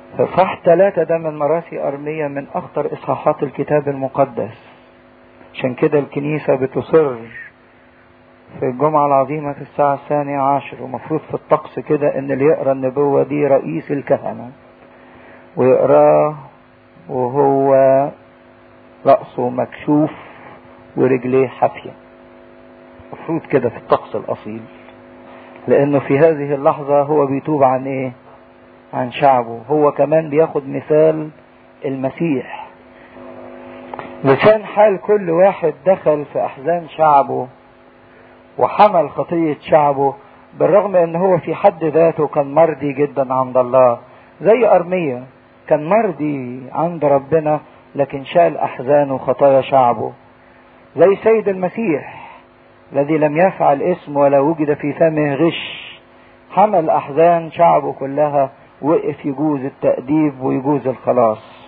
إصحاح ثلاثة ده من مراسي أرمية من أخطر إصحاحات الكتاب المقدس عشان كده الكنيسة بتصر في الجمعة العظيمة في الساعة الثانية عشر ومفروض في الطقس كده إن اللي يقرأ النبوة دي رئيس الكهنة ويقراه وهو رأسه مكشوف ورجليه حافية مفروض كده في الطقس الأصيل لأنه في هذه اللحظة هو بيتوب عن إيه؟ عن شعبه هو كمان بياخد مثال المسيح لسان حال كل واحد دخل في أحزان شعبه وحمل خطية شعبه بالرغم ان هو في حد ذاته كان مرضي جدا عند الله زي أرمية كان مرضي عند ربنا لكن شال أحزانه وخطايا شعبه زي سيد المسيح الذي لم يفعل اسم ولا وجد في فمه غش حمل أحزان شعبه كلها وقف يجوز التأديب ويجوز الخلاص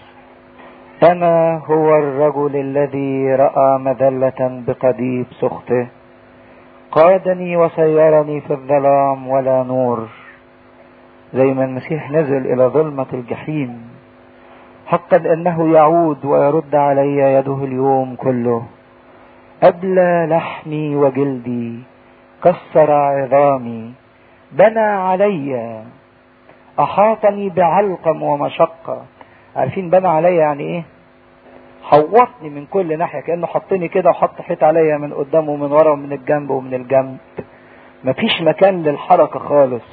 أنا هو الرجل الذي رأى مذلة بقضيب سخطه قادني وسيرني في الظلام ولا نور زي ما المسيح نزل إلى ظلمة الجحيم حقا أنه يعود ويرد علي يده اليوم كله أبلى لحمي وجلدي كسر عظامي بنى علي أحاطني بعلقم ومشقة عارفين بنى علي يعني إيه؟ حوطني من كل ناحية كأنه حطني كده وحط حيط عليا من قدام ومن ورا ومن الجنب ومن الجنب مفيش مكان للحركة خالص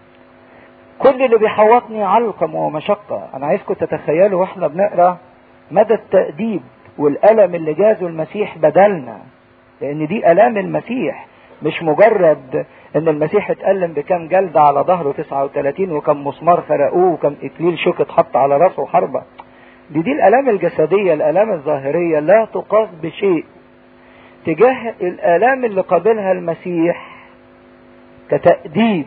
كل اللي بيحوطني علقم ومشقة أنا عايزكم تتخيلوا وإحنا بنقرأ مدى التأديب والألم اللي جازه المسيح بدلنا لأن دي ألام المسيح مش مجرد ان المسيح اتألم بكم جلدة على ظهره 39 وكم مسمار فرقوه وكم اكليل شوك اتحط على راسه حربة دي دي الالام الجسدية الالام الظاهرية لا تقاس بشيء تجاه الالام اللي قابلها المسيح كتأديب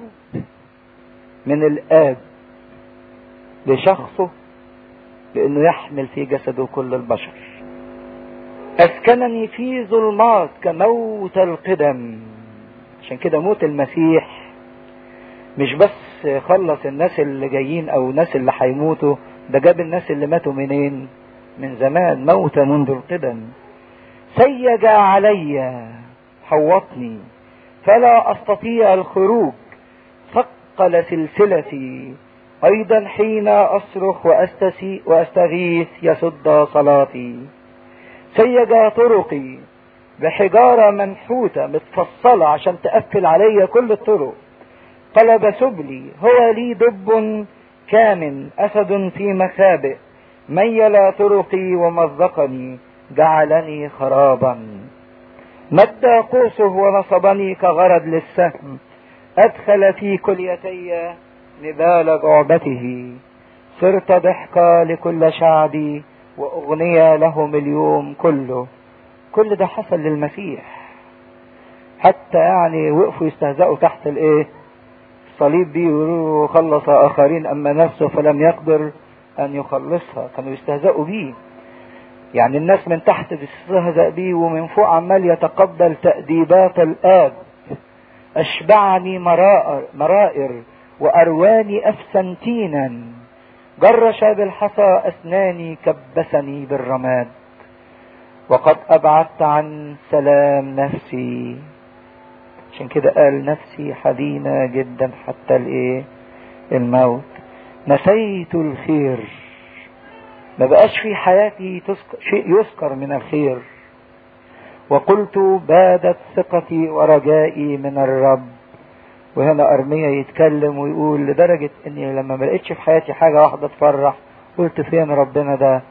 من الاب لشخصه لانه يحمل في جسده كل البشر اسكنني في ظلمات كموت القدم عشان كده موت المسيح مش بس خلص الناس اللي جايين او الناس اللي هيموتوا ده جاب الناس اللي ماتوا منين من زمان موت منذ القدم سيج علي حوطني فلا استطيع الخروج ثقل سلسلتي ايضا حين اصرخ واستسيء واستغيث يسد صلاتي سيج طرقي بحجارة منحوتة متفصلة عشان تقفل عليا كل الطرق قلب سبلي هو لي دب كامن أسد في مخابئ ميل طرقي ومزقني جعلني خرابا مد قوسه ونصبني كغرض للسهم أدخل في كليتي نبال جعبته صرت ضحكة لكل شعبي وأغنية لهم اليوم كله كل ده حصل للمسيح حتى يعني وقفوا يستهزئوا تحت الايه الصليب دي يقولوا خلص اخرين اما نفسه فلم يقدر ان يخلصها كانوا يستهزئوا بيه يعني الناس من تحت بتستهزأ بيه ومن فوق عمال يتقبل تأديبات الآب أشبعني مرائر, مرائر وأرواني أفسنتينا جرش بالحصى أسناني كبسني بالرماد وقد أبعدت عن سلام نفسي عشان كده قال نفسي حزينة جدا حتى الايه الموت نسيت الخير ما بقاش في حياتي تذكر شيء يذكر من الخير وقلت بادت ثقتي ورجائي من الرب وهنا أرمية يتكلم ويقول لدرجة اني لما ما لقيتش في حياتي حاجة واحدة تفرح قلت فين ربنا ده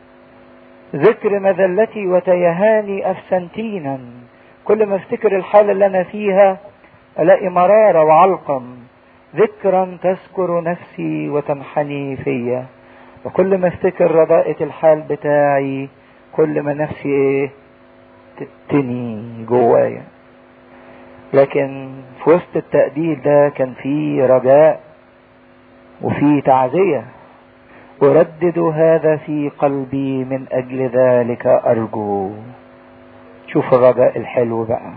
ذكر مذلتي وتيهاني أفسنتينا كل ما افتكر الحالة اللي أنا فيها ألاقي مرارة وعلقم ذكرا تذكر نفسي وتنحني فيا وكل ما افتكر رداءة الحال بتاعي كل ما نفسي ايه تتني جوايا لكن في وسط التأديب ده كان في رجاء وفي تعزية أردد هذا في قلبي من أجل ذلك أرجو شوف الرجاء الحلو بقى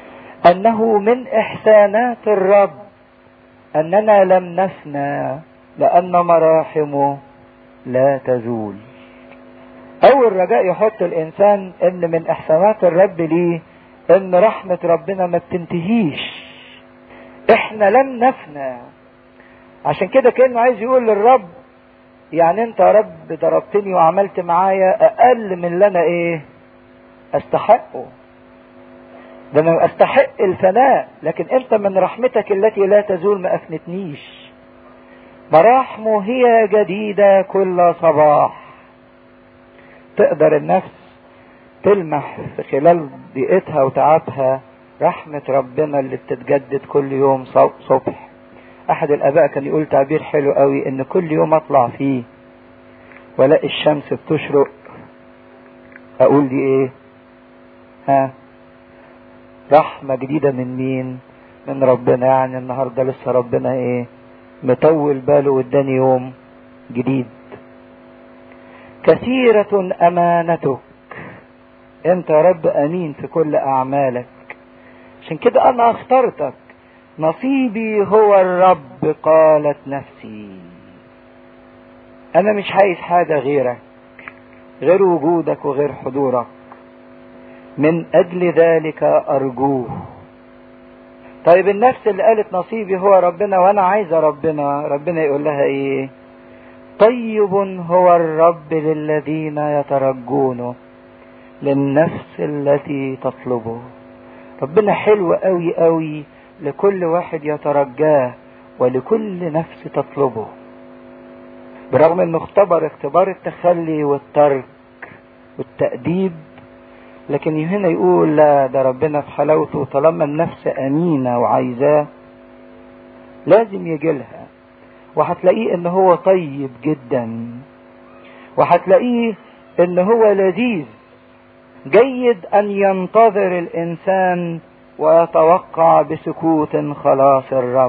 أنه من إحسانات الرب أننا لم نفنى لأن مراحمه لا تزول أول رجاء يحط الإنسان إن من إحسانات الرب ليه إن رحمة ربنا ما بتنتهيش إحنا لن نفنى عشان كده كأنه عايز يقول للرب يعني أنت يا رب ضربتني وعملت معايا أقل من اللي أنا إيه أستحقه ده أنا أستحق الفناء لكن أنت من رحمتك التي لا تزول ما أفنتنيش مراحمه هي جديدة كل صباح تقدر النفس تلمح في خلال ضيقتها وتعبها رحمة ربنا اللي بتتجدد كل يوم صبح أحد الآباء كان يقول تعبير حلو قوي إن كل يوم أطلع فيه وألاقي الشمس بتشرق أقول دي إيه؟ ها؟ رحمة جديدة من مين؟ من ربنا يعني النهارده لسه ربنا إيه؟ مطول باله واداني يوم جديد كثيرة أمانتك أنت يا رب أمين في كل أعمالك عشان كده أنا اخترتك نصيبي هو الرب قالت نفسي أنا مش عايز حاجة غيرك غير وجودك وغير حضورك من أجل ذلك أرجوه طيب النفس اللي قالت نصيبي هو ربنا وأنا عايزة ربنا ربنا يقول لها إيه طيب هو الرب للذين يترجونه للنفس التي تطلبه ربنا حلو قوي قوي لكل واحد يترجاه ولكل نفس تطلبه برغم انه اختبر اختبار التخلي والترك والتأديب لكن هنا يقول لا ده ربنا في حلاوته طالما النفس امينه وعايزاه لازم يجي لها وهتلاقيه ان هو طيب جدا وهتلاقيه ان هو لذيذ جيد ان ينتظر الانسان ويتوقع بسكوت خلاص الرب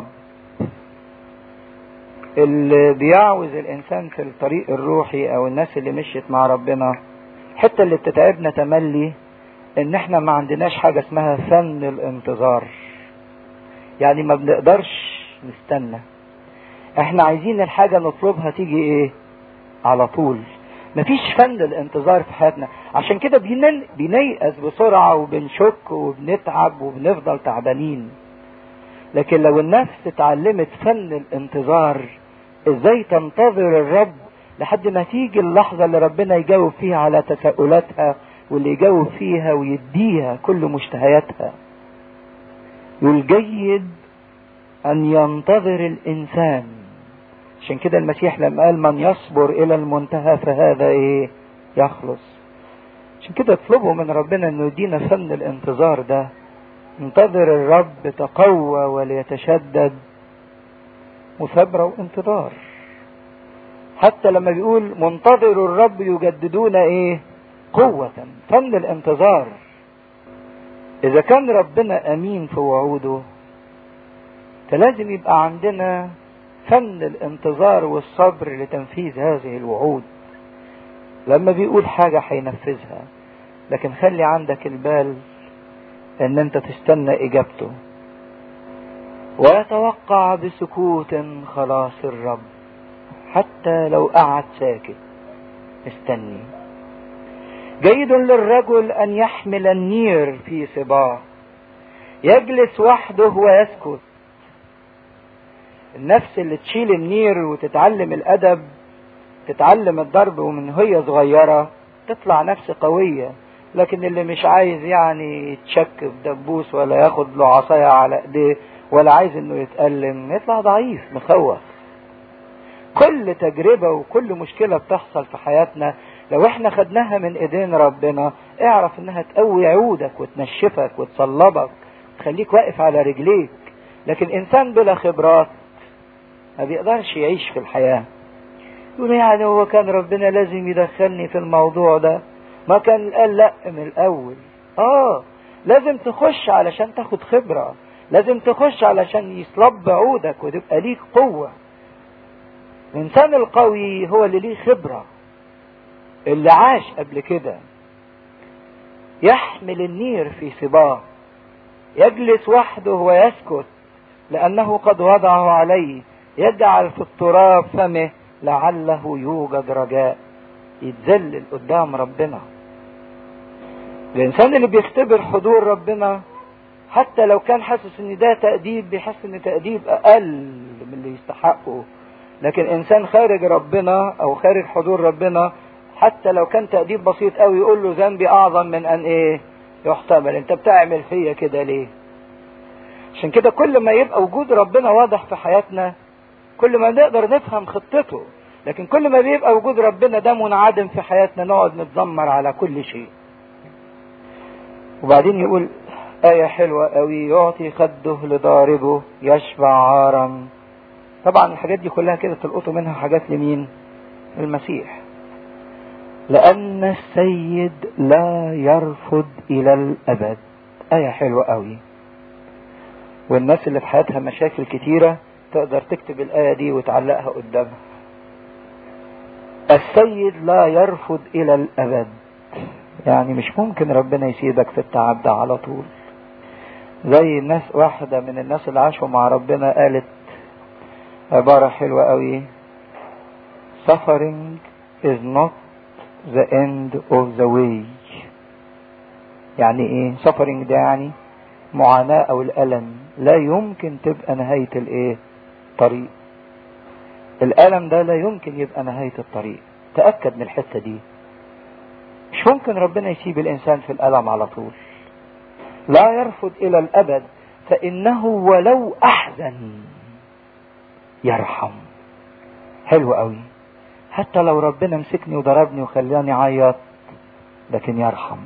اللي بيعوز الانسان في الطريق الروحي او الناس اللي مشيت مع ربنا الحته اللي بتتعبنا تملي ان احنا ما عندناش حاجه اسمها فن الانتظار يعني ما بنقدرش نستنى احنا عايزين الحاجة نطلبها تيجي ايه على طول مفيش فن الانتظار في حياتنا عشان كده بنيأس بسرعة وبنشك وبنتعب وبنفضل تعبانين لكن لو النفس اتعلمت فن الانتظار ازاي تنتظر الرب لحد ما تيجي اللحظة اللي ربنا يجاوب فيها على تساؤلاتها واللي يجاوب فيها ويديها كل مشتهياتها يقول جيد أن ينتظر الإنسان عشان كده المسيح لما قال من يصبر إلى المنتهى فهذا إيه يخلص عشان كده اطلبوا من ربنا انه يدينا فن الانتظار ده انتظر الرب تقوى وليتشدد مثابرة وانتظار حتى لما بيقول منتظر الرب يجددون ايه قوة فن الانتظار اذا كان ربنا امين في وعوده فلازم يبقى عندنا فن الانتظار والصبر لتنفيذ هذه الوعود لما بيقول حاجة هينفذها لكن خلي عندك البال ان انت تستنى اجابته ويتوقع بسكوت خلاص الرب حتى لو قعد ساكت استني جيد للرجل ان يحمل النير في صباه يجلس وحده ويسكت النفس اللي تشيل النير وتتعلم الادب تتعلم الضرب ومن هي صغيرة تطلع نفس قوية لكن اللي مش عايز يعني يتشك في دبوس ولا ياخد له عصاية على ايديه ولا عايز انه يتألم يطلع ضعيف مخوف كل تجربة وكل مشكلة بتحصل في حياتنا لو احنا خدناها من ايدين ربنا اعرف انها تقوي عودك وتنشفك وتصلبك تخليك واقف على رجليك لكن انسان بلا خبرات ما بيقدرش يعيش في الحياة يقول يعني هو كان ربنا لازم يدخلني في الموضوع ده ما كان قال لا من الاول اه لازم تخش علشان تاخد خبرة لازم تخش علشان يصلب عودك وتبقى ليك قوة الانسان القوي هو اللي ليه خبرة اللي عاش قبل كده يحمل النير في صباه يجلس وحده ويسكت لأنه قد وضعه عليه يجعل في التراب فمه لعله يوجد رجاء يتذلل قدام ربنا الانسان اللي بيختبر حضور ربنا حتى لو كان حاسس ان ده تأديب بيحس ان تأديب اقل من اللي يستحقه لكن انسان خارج ربنا او خارج حضور ربنا حتى لو كان تأديب بسيط قوي يقول له ذنبي اعظم من ان ايه يحتمل انت بتعمل فيا كده ليه عشان كده كل ما يبقى وجود ربنا واضح في حياتنا كل ما نقدر نفهم خطته لكن كل ما بيبقى وجود ربنا ده منعدم في حياتنا نقعد نتذمر على كل شيء وبعدين يقول آية حلوة قوي يعطي خده لضاربه يشبع عارا طبعا الحاجات دي كلها كده تلقطوا منها حاجات لمين المسيح لأن السيد لا يرفض إلى الأبد آية حلوة قوي والناس اللي في حياتها مشاكل كتيرة تقدر تكتب الآية دي وتعلقها قدامها السيد لا يرفض إلى الأبد يعني مش ممكن ربنا يسيبك في التعب ده على طول زي الناس واحدة من الناس اللي عاشوا مع ربنا قالت عبارة حلوة قوي suffering is not the end of the way يعني ايه suffering ده يعني معاناة او الالم لا يمكن تبقى نهاية الايه طريق الالم ده لا يمكن يبقى نهاية الطريق تأكد من الحتة دي مش ممكن ربنا يسيب الانسان في الالم على طول لا يرفض الى الابد فانه ولو احزن يرحم حلو قوي حتى لو ربنا مسكني وضربني وخلاني اعيط لكن يرحم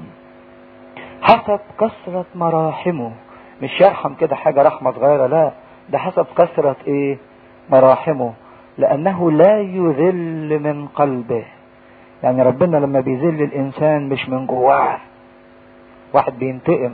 حسب كثرة مراحمه مش يرحم كده حاجة رحمة صغيرة لا ده حسب كثرة ايه مراحمه لانه لا يذل من قلبه يعني ربنا لما بيذل الانسان مش من جواه واحد بينتقم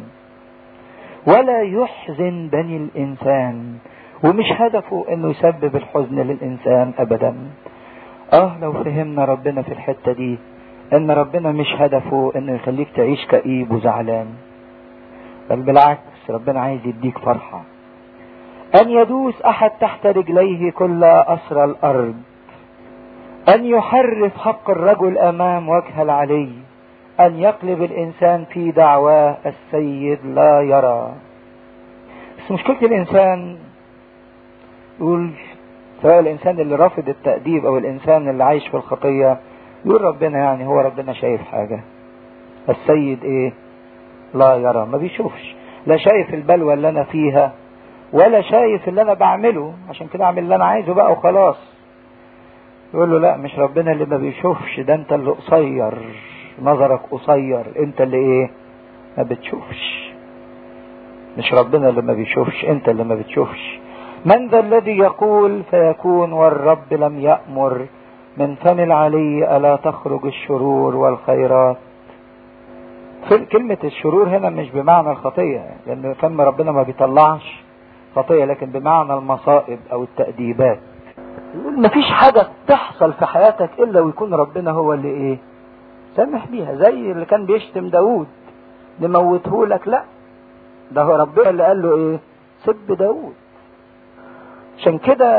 ولا يحزن بني الانسان ومش هدفه انه يسبب الحزن للانسان ابدا اه لو فهمنا ربنا في الحتة دي ان ربنا مش هدفه انه يخليك تعيش كئيب وزعلان بل بالعكس ربنا عايز يديك فرحة ان يدوس احد تحت رجليه كل اسرى الارض ان يحرف حق الرجل امام وجه العلي ان يقلب الانسان في دعواه السيد لا يرى بس مشكلة الانسان يقول سواء الانسان اللي رافض التأديب او الانسان اللي عايش في الخطية يقول ربنا يعني هو ربنا شايف حاجة السيد ايه لا يرى ما بيشوفش لا شايف البلوى اللي انا فيها ولا شايف اللي انا بعمله عشان كده اعمل اللي انا عايزه بقى وخلاص يقول له لا مش ربنا اللي ما بيشوفش ده انت اللي قصير نظرك قصير انت اللي ايه ما بتشوفش مش ربنا اللي ما بيشوفش انت اللي ما بتشوفش من ذا الذي يقول فيكون والرب لم يأمر من فم العلي ألا تخرج الشرور والخيرات في كلمة الشرور هنا مش بمعنى الخطية لأن فم ربنا ما بيطلعش خطية لكن بمعنى المصائب أو التأديبات مفيش حاجة تحصل في حياتك إلا ويكون ربنا هو اللي إيه سامح بيها زي اللي كان بيشتم داود نموته لك لا ده هو ربنا اللي قال له إيه سب داود عشان كده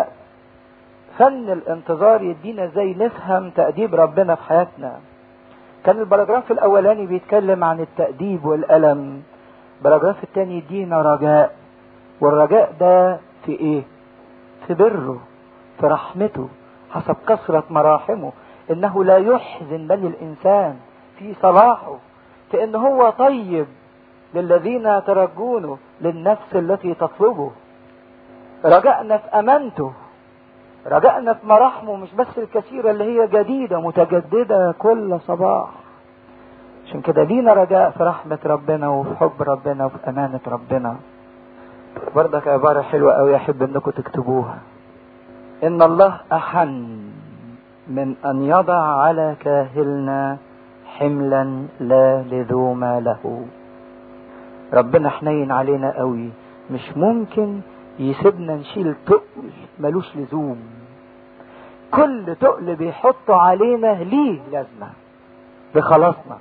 فن الانتظار يدينا ازاي نفهم تأديب ربنا في حياتنا كان البراجراف الاولاني بيتكلم عن التأديب والألم البراجراف الثاني يدينا رجاء والرجاء ده في ايه في بره في رحمته حسب كثرة مراحمه انه لا يحزن بني الانسان في صلاحه في ان هو طيب للذين يترجونه للنفس التي تطلبه رجعنا في امانته رجعنا في مراحمه مش بس الكثيرة اللي هي جديدة متجددة كل صباح عشان كده لينا رجاء في رحمة ربنا وفي حب ربنا وفي أمانة ربنا برضك عبارة حلوة أوي أحب إنكم تكتبوها إن الله أحن من أن يضع على كاهلنا حملا لا لذوم له ربنا حنين علينا قوي مش ممكن يسيبنا نشيل تقل ملوش لزوم كل تقل بيحطه علينا ليه لازمة بخلاصنا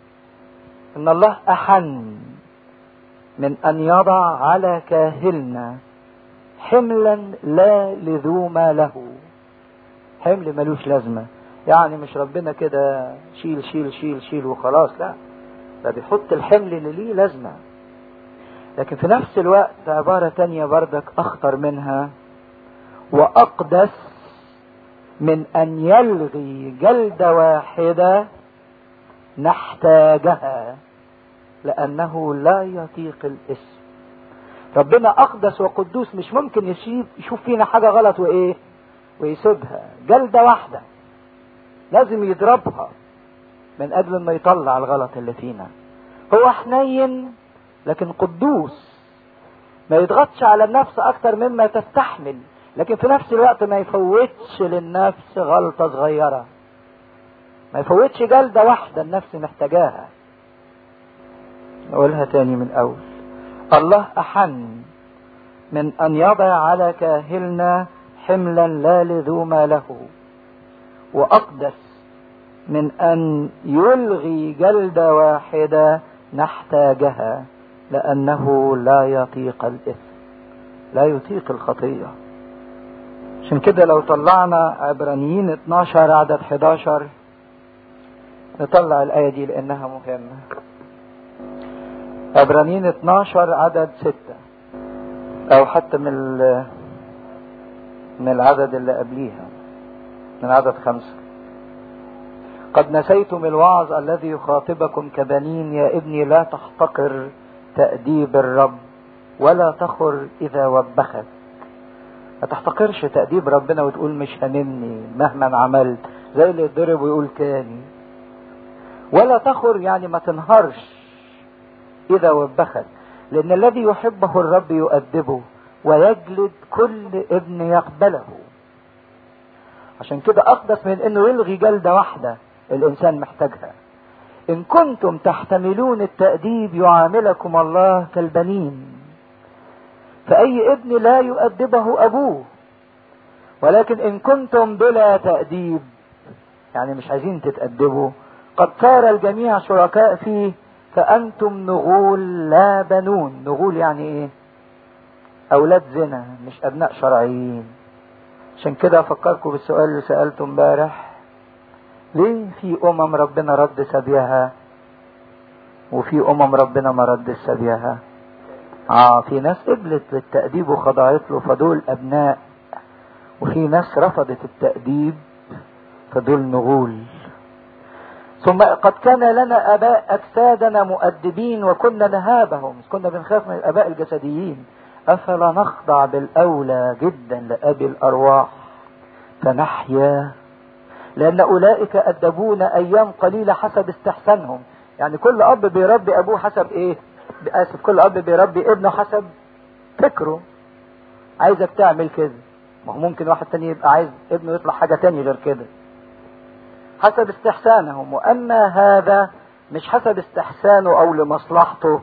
ان الله احن من ان يضع على كاهلنا حملا لا لذوم له حمل ملوش لازمة يعني مش ربنا كده شيل شيل شيل شيل وخلاص لا ده بيحط الحمل اللي ليه لازمة لكن في نفس الوقت عبارة تانية بردك أخطر منها وأقدس من أن يلغي جلدة واحدة نحتاجها لأنه لا يطيق الاسم ربنا أقدس وقدوس مش ممكن يشوف, يشوف فينا حاجة غلط وإيه ويسيبها جلدة واحدة لازم يضربها من أجل أنه يطلع الغلط اللي فينا هو حنين لكن قدوس ما يضغطش على النفس أكتر مما تستحمل لكن في نفس الوقت ما يفوتش للنفس غلطة صغيرة ما يفوتش جلدة واحدة النفس محتاجاها نقولها تاني من أول الله أحن من أن يضع على كاهلنا حملا لا لذوم له وأقدس من أن يلغي جلدة واحدة نحتاجها لأنه لا يطيق الإثم لا يطيق الخطية عشان كده لو طلعنا عبرانيين 12 عدد 11 نطلع الآية دي لأنها مهمة عبرانيين 12 عدد 6 أو حتى من من العدد اللي قبليها من عدد خمسة قد نسيتم الوعظ الذي يخاطبكم كبنين يا ابني لا تحتقر تأديب الرب ولا تخر إذا وبخت ما تحتقرش تأديب ربنا وتقول مش هنمني مهما عملت زي اللي يضرب ويقول تاني ولا تخر يعني ما تنهارش إذا وبخت لأن الذي يحبه الرب يؤدبه ويجلد كل ابن يقبله عشان كده أقدس من أنه يلغي جلدة واحدة الإنسان محتاجها إن كنتم تحتملون التأديب يعاملكم الله كالبنين فأي ابن لا يؤدبه أبوه ولكن إن كنتم بلا تأديب يعني مش عايزين تتأدبوا قد صار الجميع شركاء فيه فأنتم نغول لا بنون نغول يعني إيه أولاد زنا مش أبناء شرعيين عشان كده أفكركم بالسؤال اللي سألته امبارح ليه في أمم ربنا رد سبيها وفي أمم ربنا ما رد سبيها اه في ناس قبلت للتأديب وخضعت له فدول أبناء وفي ناس رفضت التأديب فدول نغول ثم قد كان لنا اباء اجسادنا مؤدبين وكنا نهابهم كنا بنخاف من الاباء الجسديين افلا نخضع بالاولى جدا لابي الارواح فنحيا لان اولئك ادبونا ايام قليله حسب استحسانهم يعني كل اب بيربي ابوه حسب ايه اسف كل اب بيربي ابنه حسب فكره عايزك تعمل كده ما هو ممكن واحد تاني يبقى عايز ابنه يطلع حاجه تاني غير كده حسب استحسانهم واما هذا مش حسب استحسانه او لمصلحته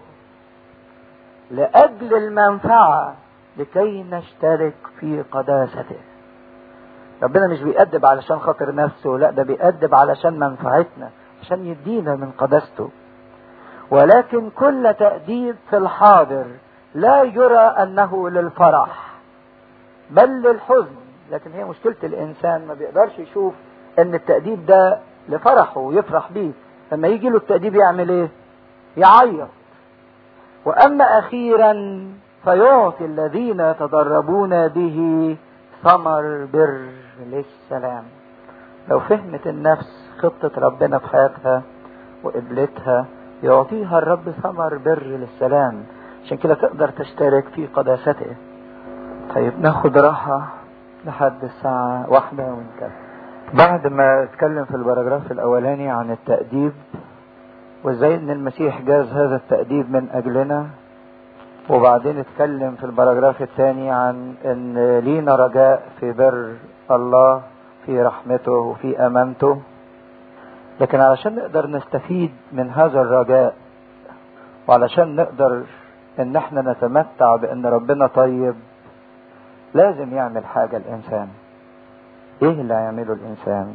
لاجل المنفعه لكي نشترك في قداسته ربنا مش بيأدب علشان خاطر نفسه لا ده بيأدب علشان منفعتنا عشان يدينا من قداسته ولكن كل تأديب في الحاضر لا يرى أنه للفرح بل للحزن لكن هي مشكلة الإنسان ما بيقدرش يشوف ان التأديب ده لفرحه ويفرح بيه لما يجي له التأديب يعمل ايه يعيط واما اخيرا فيعطي الذين يتدربون به ثمر بر للسلام لو فهمت النفس خطة ربنا في حياتها وقبلتها يعطيها الرب ثمر بر للسلام عشان كده تقدر تشترك في قداسته طيب ناخد راحة لحد الساعة واحدة ونكمل بعد ما اتكلم في البراجراف الاولاني عن التأديب وازاي ان المسيح جاز هذا التأديب من اجلنا وبعدين اتكلم في البراجراف الثاني عن ان لينا رجاء في بر الله في رحمته وفي امانته لكن علشان نقدر نستفيد من هذا الرجاء وعلشان نقدر ان احنا نتمتع بان ربنا طيب لازم يعمل حاجة الانسان ايه اللي هيعمله الانسان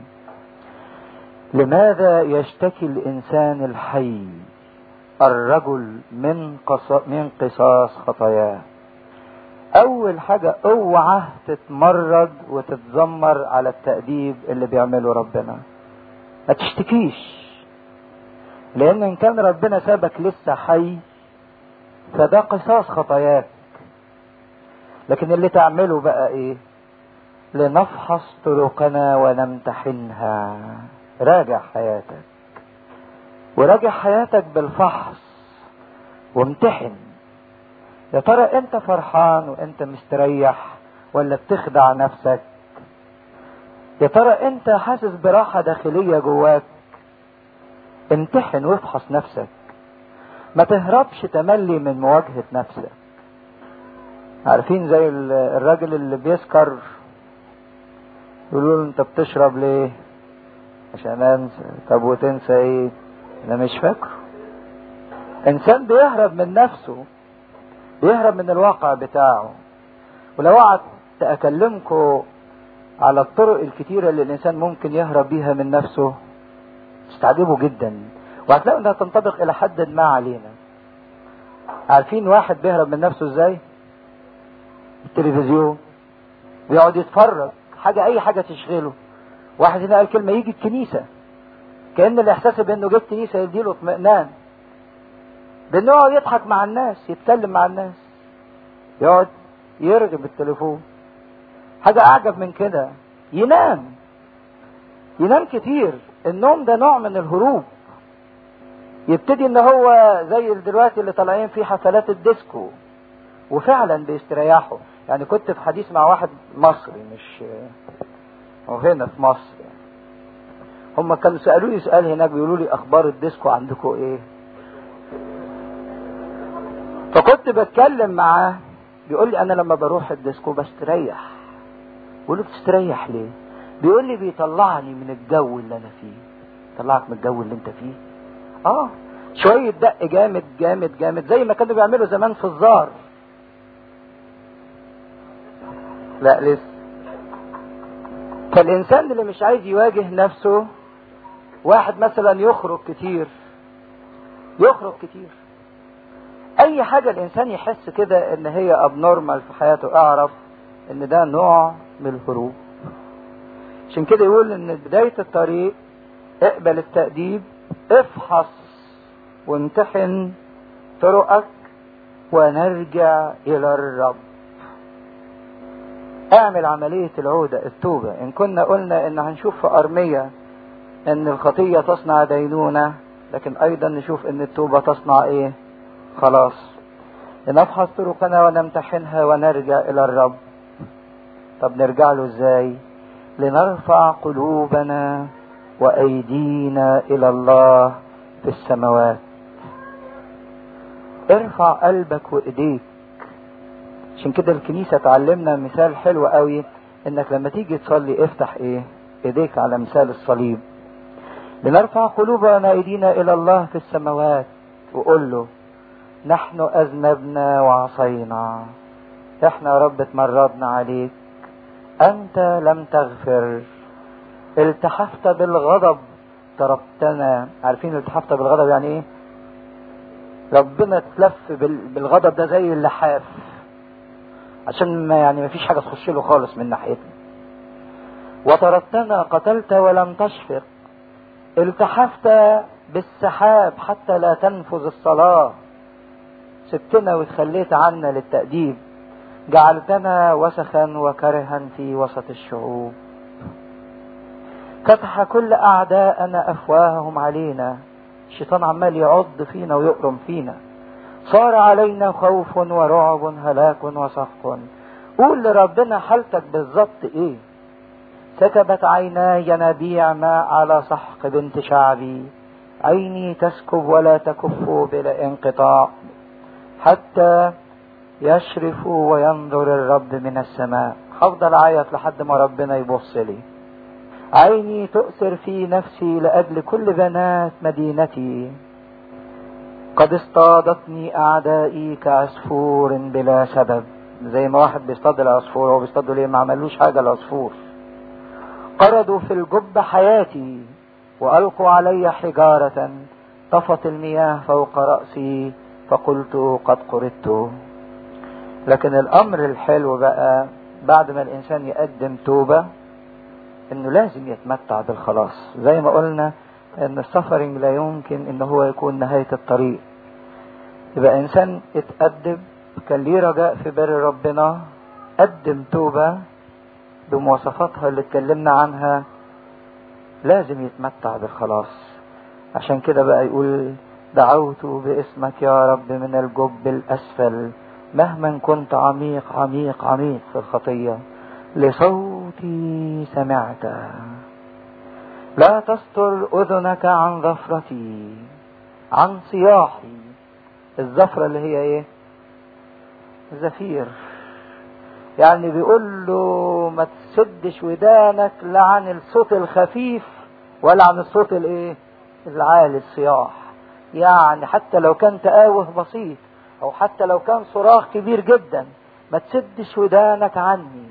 لماذا يشتكي الانسان الحي الرجل من قص... من قصاص خطاياه اول حاجة اوعى تتمرد وتتذمر على التأديب اللي بيعمله ربنا ما تشتكيش لان ان كان ربنا سابك لسه حي فده قصاص خطاياك لكن اللي تعمله بقى ايه لنفحص طرقنا ونمتحنها راجع حياتك وراجع حياتك بالفحص وامتحن يا ترى انت فرحان وانت مستريح ولا بتخدع نفسك يا ترى انت حاسس براحة داخلية جواك امتحن وافحص نفسك ما تهربش تملي من مواجهة نفسك عارفين زي الراجل اللي بيسكر يقولوا له انت بتشرب ليه عشان انسى طب وتنسى ايه انا مش فاكره انسان بيهرب من نفسه بيهرب من الواقع بتاعه ولو قعدت اكلمكم على الطرق الكتيرة اللي الانسان ممكن يهرب بيها من نفسه تستعجبوا جدا وهتلاقوا انها تنطبق الى حد ما علينا عارفين واحد بيهرب من نفسه ازاي التلفزيون ويقعد يتفرج حاجة اي حاجة تشغله واحد هنا قال كلمة يجي الكنيسة كأن الاحساس بانه جه الكنيسة يديله اطمئنان بانه يقعد يضحك مع الناس يتكلم مع الناس يقعد يرغي بالتليفون حاجة اعجب من كده ينام ينام كتير النوم ده نوع من الهروب يبتدي ان هو زي دلوقتي اللي طالعين في حفلات الديسكو وفعلا بيستريحوا يعني كنت في حديث مع واحد مصري مش هو هنا في مصر يعني. هم كانوا سألوني سؤال هناك بيقولوا لي اخبار الديسكو عندكم ايه فكنت بتكلم معاه بيقول لي انا لما بروح الديسكو بستريح بقول له بتستريح ليه بيقول لي بيطلعني من الجو اللي انا فيه طلعك من الجو اللي انت فيه اه شوية دق جامد جامد جامد زي ما كانوا بيعملوا زمان في الزار لا لسه فالانسان اللي مش عايز يواجه نفسه واحد مثلا يخرج كتير يخرج كتير اي حاجة الانسان يحس كده ان هي ابنورمال في حياته اعرف ان ده نوع من الهروب عشان كده يقول ان بداية الطريق اقبل التأديب افحص وامتحن طرقك ونرجع الى الرب اعمل عملية العودة التوبة ان كنا قلنا ان هنشوف في ارمية ان الخطية تصنع دينونة لكن ايضا نشوف ان التوبة تصنع ايه خلاص لنفحص طرقنا ونمتحنها ونرجع الى الرب طب نرجع له ازاي لنرفع قلوبنا وايدينا الى الله في السماوات ارفع قلبك وايديك عشان كده الكنيسة تعلمنا مثال حلو قوي انك لما تيجي تصلي افتح ايه ايديك على مثال الصليب لنرفع قلوبنا ايدينا الى الله في السماوات وقول له نحن اذنبنا وعصينا احنا يا رب اتمردنا عليك انت لم تغفر التحفت بالغضب ضربتنا عارفين التحفت بالغضب يعني ايه ربنا اتلف بالغضب ده زي اللحاف عشان ما يعني ما فيش حاجة تخش له خالص من ناحيتنا وطردتنا قتلت ولم تشفق التحفت بالسحاب حتى لا تنفذ الصلاة سبتنا وتخليت عنا للتأديب جعلتنا وسخا وكرها في وسط الشعوب فتح كل أعداءنا أفواههم علينا الشيطان عمال يعض فينا ويقرم فينا صار علينا خوف ورعب هلاك وسحق قول لربنا حالتك بالظبط ايه سكبت عيناي ينابيع ماء على سحق بنت شعبي عيني تسكب ولا تكف بلا انقطاع حتى يشرف وينظر الرب من السماء هفضل اعيط لحد ما ربنا يبص لي عيني تؤثر في نفسي لاجل كل بنات مدينتي قد اصطادتني اعدائي كعصفور بلا سبب زي ما واحد بيصطاد العصفور هو بيصطاده ليه ما عملوش حاجه العصفور قردوا في الجب حياتي والقوا علي حجاره طفت المياه فوق راسي فقلت قد قردت لكن الامر الحلو بقى بعد ما الانسان يقدم توبة انه لازم يتمتع بالخلاص زي ما قلنا ان السفرنج لا يمكن ان هو يكون نهاية الطريق يبقى انسان اتأدب كان ليه رجاء في بر ربنا قدم توبة بمواصفاتها اللي اتكلمنا عنها لازم يتمتع بالخلاص عشان كده بقى يقول دعوت باسمك يا رب من الجب الاسفل مهما كنت عميق عميق عميق في الخطية لصوتي سمعت لا تستر اذنك عن ظفرتي عن صياحي الزفرة اللي هي ايه زفير يعني بيقول له ما تسدش ودانك لا عن الصوت الخفيف ولا عن الصوت الايه العالي الصياح يعني حتى لو كان تآوه بسيط او حتى لو كان صراخ كبير جدا ما تسدش ودانك عني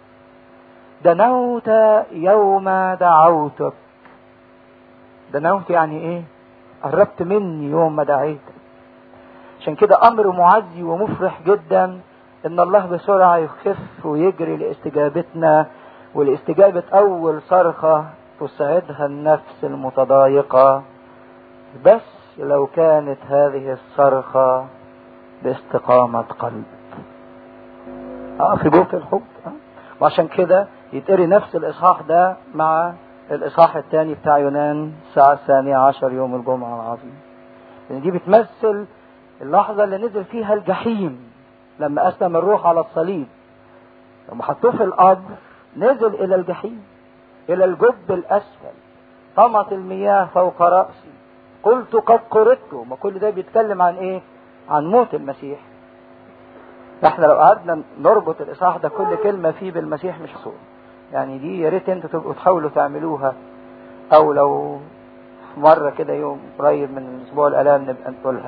دنوت يوم دعوتك دنوت يعني ايه قربت مني يوم ما دعيتك عشان كده امر معزي ومفرح جدا ان الله بسرعة يخف ويجري لاستجابتنا ولاستجابة اول صرخة تسعدها النفس المتضايقة بس لو كانت هذه الصرخة باستقامة قلب اه في جوف الحب آه. وعشان كده يتقري نفس الاصحاح ده مع الاصحاح الثاني بتاع يونان الساعة الثانية عشر يوم الجمعة العظيم لان دي بتمثل اللحظة اللي نزل فيها الجحيم لما أسلم الروح على الصليب لما حطوه في القبر نزل إلى الجحيم إلى الجب الأسفل طمت المياه فوق رأسي قلت قد قردت ما كل ده بيتكلم عن إيه؟ عن موت المسيح احنا لو قعدنا نربط الإصحاح ده كل كلمة فيه بالمسيح مش صور يعني دي يا ريت انتوا تبقوا تحاولوا تعملوها أو لو مرة كده يوم قريب من أسبوع الآلام نبقى نقولها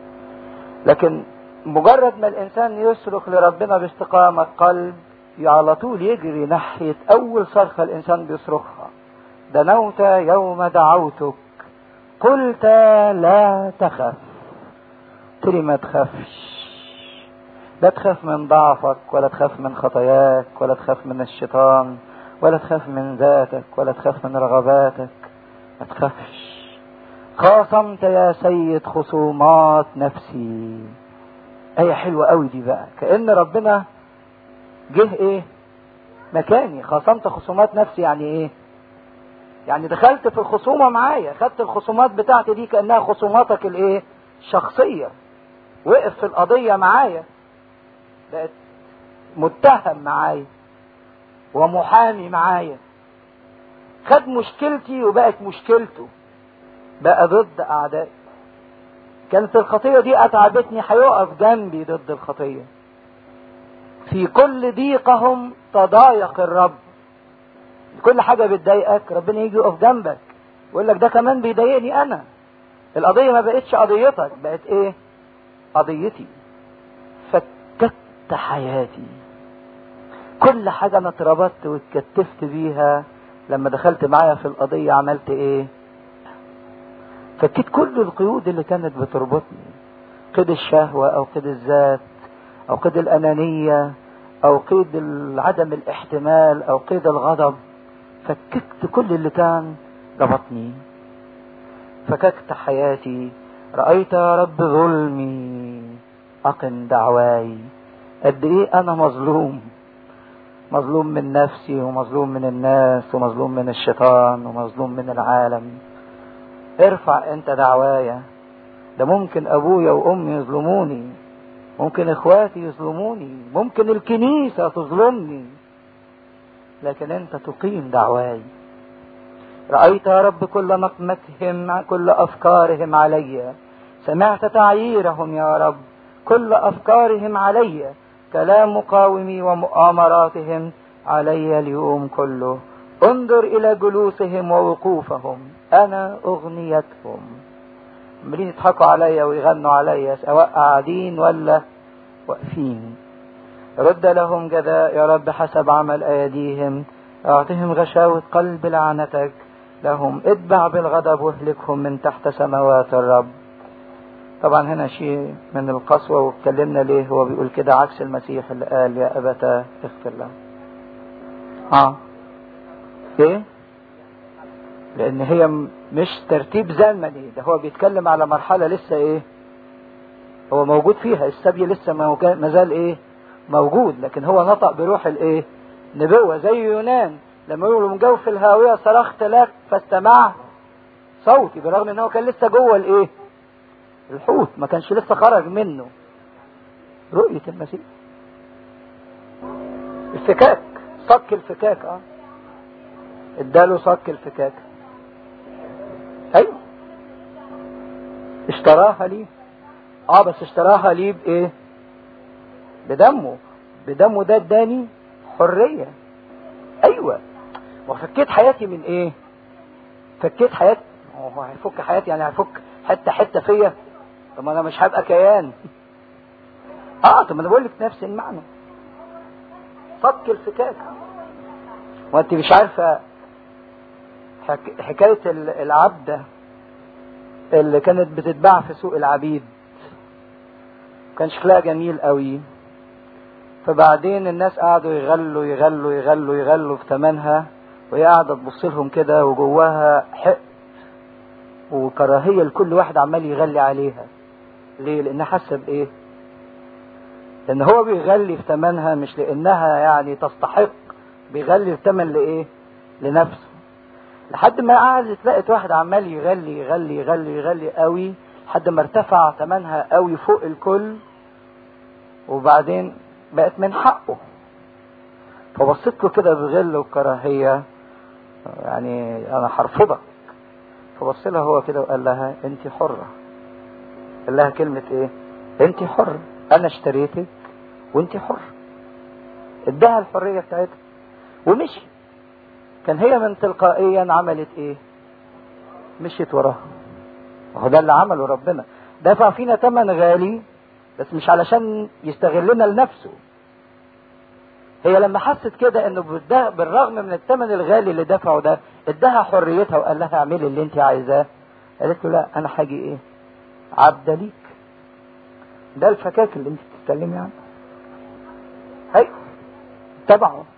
لكن مجرد ما الانسان يصرخ لربنا باستقامة قلب على طول يجري ناحية اول صرخة الانسان بيصرخها دنوت يوم دعوتك قلت لا تخف تري ما تخافش لا تخاف من ضعفك ولا تخاف من خطاياك ولا تخاف من الشيطان ولا تخاف من ذاتك ولا تخاف من رغباتك ما تخافش خاصمت يا سيد خصومات نفسي آية حلوة قوي دي بقى كأن ربنا جه ايه مكاني خاصمت خصومات نفسي يعني ايه يعني دخلت في الخصومة معايا خدت الخصومات بتاعتي دي كأنها خصوماتك الايه الشخصية وقف في القضية معايا بقت متهم معايا ومحامي معايا خد مشكلتي وبقت مشكلته بقى ضد اعدائي كانت الخطيه دي اتعبتني هيقف جنبي ضد الخطيه في كل ضيقهم تضايق الرب كل حاجه بتضايقك ربنا يجي يقف جنبك يقول لك ده كمان بيضايقني انا القضيه ما بقتش قضيتك بقت ايه قضيتي فككت حياتي كل حاجه انا اتربطت واتكتفت بيها لما دخلت معايا في القضيه عملت ايه فكيت كل القيود اللي كانت بتربطني قيد الشهوة أو قيد الذات أو قيد الأنانية أو قيد عدم الاحتمال أو قيد الغضب فككت كل اللي كان ربطني فككت حياتي رأيت يا رب ظلمي أقم دعواي قد إيه أنا مظلوم مظلوم من نفسي ومظلوم من الناس ومظلوم من الشيطان ومظلوم من العالم ارفع انت دعوايا ده ممكن ابويا وامي يظلموني ممكن اخواتي يظلموني ممكن الكنيسة تظلمني لكن انت تقيم دعواي رأيت يا رب كل نقمتهم كل افكارهم علي سمعت تعييرهم يا رب كل افكارهم علي كلام مقاومي ومؤامراتهم علي اليوم كله انظر الى جلوسهم ووقوفهم انا اغنيتهم عمالين يضحكوا عليا ويغنوا عليا سواء قاعدين ولا واقفين رد لهم جزاء يا رب حسب عمل ايديهم اعطهم غشاوة قلب لعنتك لهم اتبع بالغضب واهلكهم من تحت سماوات الرب طبعا هنا شيء من القسوة واتكلمنا ليه هو بيقول كده عكس المسيح اللي قال يا أبتا اغفر له اه ايه لان هي مش ترتيب زمني ده هو بيتكلم على مرحلة لسه ايه هو موجود فيها السبي لسه ما زال ايه موجود لكن هو نطق بروح الايه نبوة زي يونان لما يقولوا من جو في الهاوية صرخت لك فاستمع صوتي برغم ان هو كان لسه جوه الايه الحوت ما كانش لسه خرج منه رؤية المسيح الفكاك صك الفكاك اه اداله صك الفكاك ايوه اشتراها ليه اه بس اشتراها ليه بايه بدمه بدمه ده اداني حرية ايوه وفكيت حياتي من ايه فكيت حياتي هو هيفك حياتي يعني هيفك حته حته فيا طب ما انا مش هبقى كيان اه طب ما انا بقول لك نفس المعنى فك الفكاك وانت مش عارفه حك... حكايه العبده اللي كانت بتتباع في سوق العبيد كان شكلها جميل قوي فبعدين الناس قعدوا يغلوا يغلوا يغلوا يغلوا في ثمنها وهي قاعده تبص لهم كده وجواها حق وكراهيه لكل واحد عمال يغلي عليها ليه لانها حاسه بايه لان هو بيغلي في ثمنها مش لانها يعني تستحق بيغلي الثمن لايه لنفسه لحد ما قعدت لقت واحد عمال يغلي يغلي يغلي يغلي قوي لحد ما ارتفع ثمنها قوي فوق الكل وبعدين بقت من حقه فبصيت له كده بغل وكراهيه يعني انا هرفضك فبص لها هو كده وقال لها انت حرة قال لها كلمة ايه انت حرة انا اشتريتك وانت حرة اداها الحرية بتاعتها ومشي كان هي من تلقائيا عملت ايه مشيت وراها وهو ده اللي عمله ربنا دفع فينا ثمن غالي بس مش علشان يستغلنا لنفسه هي لما حست كده انه بالرغم من الثمن الغالي اللي دفعه ده اداها حريتها وقال لها اعملي اللي انت عايزاه قالت له لا انا هاجي ايه عبده ليك ده الفكاك اللي انت بتتكلمي عنه ايوه تبعه